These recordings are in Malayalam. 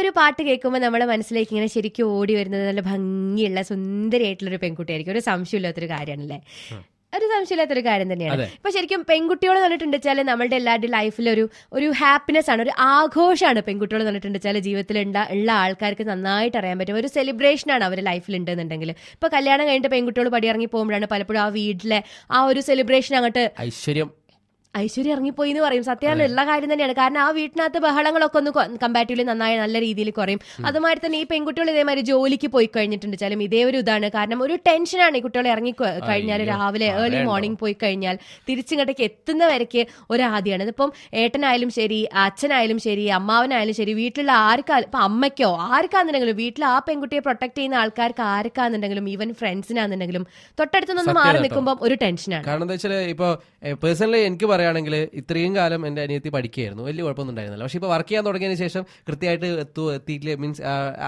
ഒരു പാട്ട് കേൾക്കുമ്പോൾ നമ്മുടെ മനസ്സിലേക്ക് ഇങ്ങനെ ശരിക്കും ഓടി വരുന്നത് നല്ല ഭംഗിയുള്ള സുന്ദരിയായിട്ടുള്ള ഒരു പെൺകുട്ടിയായിരിക്കും ഒരു സംശയമില്ലാത്തൊരു കാര്യമാണല്ലേ ഒരു സംശയമില്ലാത്തൊരു കാര്യം തന്നെയാണ് അതെ. ഇപ്പൊ ശരിക്കും പെൺകുട്ടികൾ പറഞ്ഞിട്ടുണ്ട് വെച്ചാൽ നമ്മളുടെ എല്ലാവരുടെയും ലൈഫിൽ ഒരു ഒരു ഹാപ്പിനെസ് ആണ് ഒരു ആഘോഷമാണ് പെൺകുട്ടികൾ പറഞ്ഞിട്ടുണ്ട് വെച്ചാൽ ജീവിതത്തിൽ ഉണ്ട ഉള്ള ആൾക്കാർക്ക് നന്നായിട്ട് അറിയാൻ പറ്റും ഒരു സെലിബ്രേഷൻ ആണ് അവരുടെ ലൈഫിൽ ഉണ്ടെന്നുണ്ടെങ്കിൽ ഇപ്പൊ കല്യാണം കഴിഞ്ഞിട്ട് പെൺകുട്ടികൾ പടിയിറങ്ങി പോകുമ്പോഴാണ് പലപ്പോഴും ആ വീട്ടിലെ ആ ഒരു സെലിബ്രേഷൻ അങ്ങോട്ട് ഐശ്വര്യം ഐശ്വര്യം ഇറങ്ങിപ്പോയി എന്ന് പറയും സത്യമാണ് ഉള്ള കാര്യം തന്നെയാണ് കാരണം ആ വീട്ടിനകത്ത് ബഹളങ്ങളൊക്കെ ഒന്ന് കമ്പാരിറ്റീവ്ലി നന്നായി നല്ല രീതിയിൽ കുറയും അതുമാതിരി തന്നെ ഈ പെൺകുട്ടികൾ ഇതേമാതിരി ജോലിക്ക് പോയി കഴിഞ്ഞിട്ടുണ്ട് വെച്ചാലും ഇതേ ഒരു ഇതാണ് കാരണം ഒരു ടെൻഷനാണ് ഈ കുട്ടികൾ ഇറങ്ങി കൊ- കഴിഞ്ഞാൽ അയ്യോ, രാവിലെ ഏർലി പറയണ്ടോ. മോർണിംഗ് പോയി കഴിഞ്ഞാൽ തിരിച്ചിങ്ങോട്ടേക്ക് എത്തുന്ന വരയ്ക്ക് ഒരു ആദ്യമാണ് ഇതിപ്പം ഏട്ടനായാലും ശരി അച്ഛനായാലും ശരി അമ്മാവനായാലും ശരി വീട്ടിലുള്ള ആർക്കാ ഇപ്പൊ അമ്മയ്ക്കോ ആർക്കാന്നുണ്ടെങ്കിലും വീട്ടിൽ ആ പെൺകുട്ടിയെ പ്രൊട്ടക്ട് ചെയ്യുന്ന ആൾക്കാർക്ക് ആർക്കാന്നുണ്ടെങ്കിലും ഈവൻ ഫ്രണ്ട്സിനാന്നുണ്ടെങ്കിലും തൊട്ടടുത്ത് നിന്ന് സത്യം മാറി കേട്ടോ. നിൽക്കുമ്പോൾ ഒരു ടെൻഷനാണ് കാരണം എന്താ വെച്ചാൽ ഇപ്പൊ പേഴ്സണലി എനിക്ക് പറയുകയാണെങ്കിൽ ഇത്രയും കാലം എന്റെ അനിയത്തി പഠിക്കുകയായിരുന്നു വലിയ കുഴപ്പമൊന്നും ഉണ്ടായിരുന്നില്ല പക്ഷെ ഇപ്പൊ വർക്ക് ചെയ്യാൻ തുടങ്ങിയതിന് ശേഷം കൃത്യമായിട്ട് എത്തു എത്തിയിട്ടില്ല മീൻസ്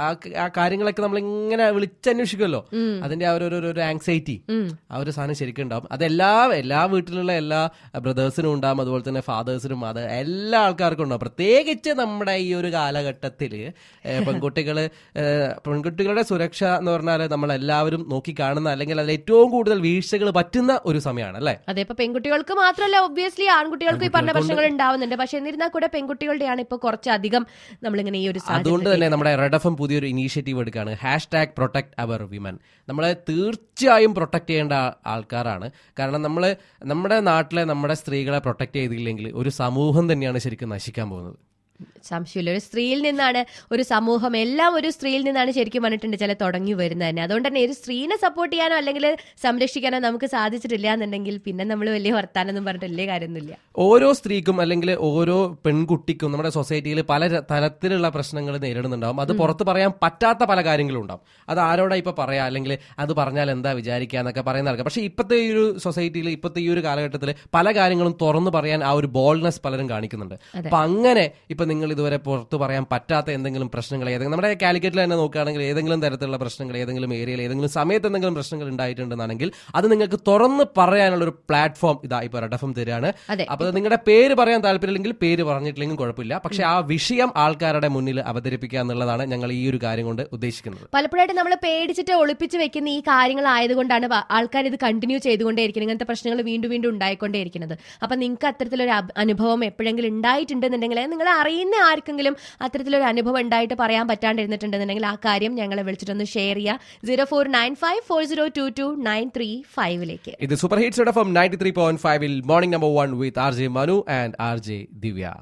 ആ കാര്യങ്ങളൊക്കെ നമ്മൾ ഇങ്ങനെ വിളിച്ചന്വേഷിക്കുമല്ലോ അതിന്റെ ആ ഒരു ഒരു- ഒരു ആങ്സൈറ്റി ആ ഒരു സാധനം ശരിക്കും ഉണ്ടാവും അത് എല്ലാ എല്ലാ വീട്ടിലുള്ള എല്ലാ ബ്രദേഴ്സിനും ഉണ്ടാവും അതുപോലെ തന്നെ ഫാദേഴ്സിനും അത് എല്ലാ ആൾക്കാർക്കും ഉണ്ടാവും പ്രത്യേകിച്ച് നമ്മുടെ ഈ ഒരു കാലഘട്ടത്തിൽ പെൺകുട്ടികള് ഏഹ്, പെൺകുട്ടികളുടെ സുരക്ഷ എന്ന് പറഞ്ഞാൽ നമ്മൾ എല്ലാവരും നോക്കി കാണുന്ന അല്ലെങ്കിൽ അതിൽ ഏറ്റവും കൂടുതൽ വീഴ്ചകൾ പറ്റുന്ന ഒരു സമയമാണ് അല്ലേ അതെ ഇപ്പൊ പെൺകുട്ടികൾക്ക് മാത്രമല്ല ഒബ്വിയസ്ലി ആൺകുട്ടികൾക്കും ഈ പറഞ്ഞ പ്രശ്നങ്ങൾ ഉണ്ടാവുന്നുണ്ട് പക്ഷെ എന്നിരുന്നാൽ കൂടെ പെൺകുട്ടികളുടെയാണ് ഇപ്പൊ കുറച്ചധികം നമ്മളിങ്ങനെ ഈ ഒരു അതുകൊണ്ട് സാഹചര്യത്തിൽ തന്നെ നമ്മുടെ റെഡ് എഫ് എം പുതിയൊരു ഇനീഷ്യേറ്റീവ് എടുക്കുകയാണ് hash tag protect our women നമ്മളെ തീർച്ചയായും പ്രൊട്ടക്ട് ചെയ്യേണ്ട ആ- ആൾക്കാരാണ് കാരണം നമ്മൾ നമ്മുടെ നാട്ടിലെ നമ്മുടെ സ്ത്രീകളെ പ്രൊട്ടക്ട് ചെയ്തില്ലെങ്കിൽ ഒരു സമൂഹം തന്നെയാണ് ശരിക്കും നശിക്കാൻ പോകുന്നത് സംശയമില്ല ഒരു സ്ത്രീയിൽ നിന്നാണ് ഒരു സമൂഹം എല്ലാം ഒരു സ്ത്രീയിൽ നിന്നാണ് ശരിക്കും പറഞ്ഞിട്ടുണ്ട് ചില തുടങ്ങി വരുന്നത് തന്നെ അതുകൊണ്ട് തന്നെ ഒരു സ്ത്രീനെ സപ്പോർട്ട് ചെയ്യാനോ അല്ലെങ്കിൽ സംരക്ഷിക്കാനോ നമുക്ക് സാധിച്ചിട്ടില്ല എന്നുണ്ടെങ്കിൽ പിന്നെ നമ്മൾ വലിയ വർത്താനൊന്നും പറഞ്ഞിട്ട് വലിയ കാര്യമൊന്നുമില്ല ഓരോ സ്ത്രീക്കും അല്ലെങ്കിൽ ഓരോ പെൺകുട്ടിക്കും നമ്മുടെ സൊസൈറ്റിയിൽ പല ര- തരത്തിലുള്ള പ്രശ്നങ്ങൾ നേരിടുന്നുണ്ടാവും അത് പുറത്ത് പറയാൻ പറ്റാത്ത പല കാര്യങ്ങളും ഉണ്ടാവും അത് ആരോടാ ഇപ്പൊ പറയാ അല്ലെങ്കിൽ അത് പറഞ്ഞാൽ എന്താ വിചാരിക്കുക എന്നൊക്കെ പറയുന്ന ആൾക്കാർ പക്ഷേ ഇപ്പോഴത്തെ ഈ ഒരു സൊസൈറ്റിയിൽ ഇപ്പോഴത്തെ ഈ ഒരു കാലഘട്ടത്തിൽ പല കാര്യങ്ങളും തുറന്നു പറയാൻ ആ ഒരു ബോൾഡ്നെസ് പലരും കാണിക്കുന്നുണ്ട് അപ്പൊ അങ്ങനെ ഇപ്പൊ നിങ്ങൾ ഇതുവരെ പുറത്ത് പറയാൻ പറ്റാത്ത എന്തെങ്കിലും പ്രശ്നങ്ങൾ ഏതെങ്കിലും നമ്മുടെ കാലിക്കറ്റിൽ തന്നെ നോക്കുകയാണെങ്കിൽ ഏതെങ്കിലും തരത്തിലുള്ള പ്രശ്നങ്ങൾ ഏതെങ്കിലും ഏരിയയിൽ ഏതെങ്കിലും സമയത്ത് എന്തെങ്കിലും പ്രശ്നങ്ങൾ ഉണ്ടായിട്ടുണ്ടെന്നാണെങ്കിൽ അത് നിങ്ങൾക്ക് തുറന്ന് പറയാനുള്ള ഒരു പ്ലാറ്റ്ഫോം ഇതാ ഇപ്പൊ റെഡഫം തരികയാണ് അതെ. അപ്പൊ നിങ്ങളുടെ പേര് പറയാൻ താല്പര്യമില്ലെങ്കിൽ പേര് പറഞ്ഞിട്ടില്ലെങ്കിൽ കുഴപ്പമില്ല പക്ഷെ ആ വിഷയം ആൾക്കാരുടെ മുന്നിൽ അവതരിപ്പിക്കുക എന്നുള്ളതാണ് ഞങ്ങൾ ഈ ഒരു കാര്യം കൊണ്ട് ഉദ്ദേശിക്കുന്നത് പലപ്പോഴായിട്ട് നമ്മൾ പേടിച്ചിട്ട് ഒളിപ്പിച്ച് വെക്കുന്ന ഈ കാര്യങ്ങൾ ആയതുകൊണ്ടാണ് വ- ആൾക്കാർ ഇത് കണ്ടിന്യൂ ചെയ്തുകൊണ്ടേയിരിക്കുന്നത് ഇങ്ങനത്തെ പ്രശ്നങ്ങൾ വീണ്ടും വീണ്ടും ഉണ്ടായിക്കൊണ്ടേയിരിക്കുന്നത് അപ്പൊ നിങ്ങൾക്ക് അത്തരത്തിലൊരു അഭ- അനുഭവം എപ്പോഴെങ്കിലും ഉണ്ടായിട്ടുണ്ടെന്നുണ്ടെങ്കിൽ നിങ്ങൾ അറിയുന്ന ആർക്കെങ്കിലും അത്തരത്തിലൊരു അനുഭവം ഉണ്ടായിട്ട് പറയാൻ പറ്റാണ്ടിരുന്നിട്ടുണ്ടെന്നുണ്ടെങ്കിൽ ആ കാര്യം ഞങ്ങളെ വിളിച്ചിട്ടൊന്ന് ഷെയർ ചെയ്യുക zero four nine five four zero two two nine three ഫൈവിലേക്ക് ഇത് super hits F M ninety three point ഫൈവിൽ morning number one with R J Manu and R J Divya